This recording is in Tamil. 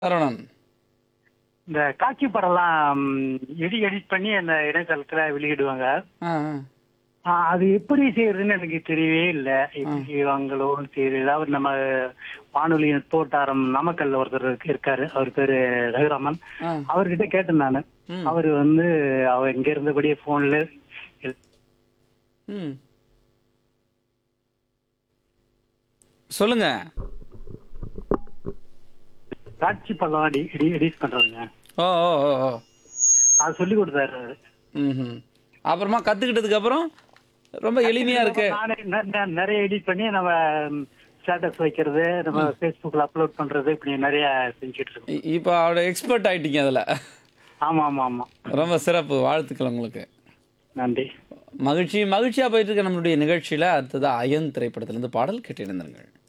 சரவணன் இந்த காட்சி படம்லாம் எடி எடிட் பண்ணி அந்த இணையதளத்துல வெளியிடுவாங்க ஆ ஆ. ஆ, அது எப்படி செய்யறதுன்னு எனக்கு தெரியவே இல்லை எப்படி செய்வாங்களோன்னு தெரியல அவர் நம்ம வானொலியின் தோட்டாரம் நாமக்கல்ல ஒருத்தர் இருக்கு- இருக்காரு அவர் பேரு ரகுராமன் ஆ. அவர்கிட்ட கேட்டேன் நானு ம். அவர் வந்து அவர் இங்க இருந்தபடியே போன்ல ம் சொல்லுங்க காட்சி படம் எடிட் பண்றதுங்க ஓ ஓ ஓ ஓ அது சொல்லி கொடுத்தாரு அவரு. ம் அப்புறமா கற்றுக்கிட்டதுக்கு அப்புறம் ரொம்ப எளிமையாக இருக்கு நானே நெ- நெ- நிறைய எடிட் பண்ணி நம்ம ஸ்டேட்டஸ் வைக்கிறது நம்ம ஃபேஸ்புக்ல அப்லோட் பண்றது இப்படி நிறைய செஞ்சுட்டு இருக்கோம் இ- இப்போ அவரோட எக்ஸ்பர்ட் ஆயிட்டீங்க அதில் ஆமா ஆமா ஆமா ரொம்ப சிறப்பு வாழ்த்துக்கள் உங்களுக்கு நன்றி மகிழ்ச்சி மகிழ்ச்சியாக போயிட்டு இருக்க நம்மளுடைய நிகழ்ச்சியில் அடுத்தது அயன் திரைப்படத்திலிருந்து பாடல் கேட்டிருந்தார்கள்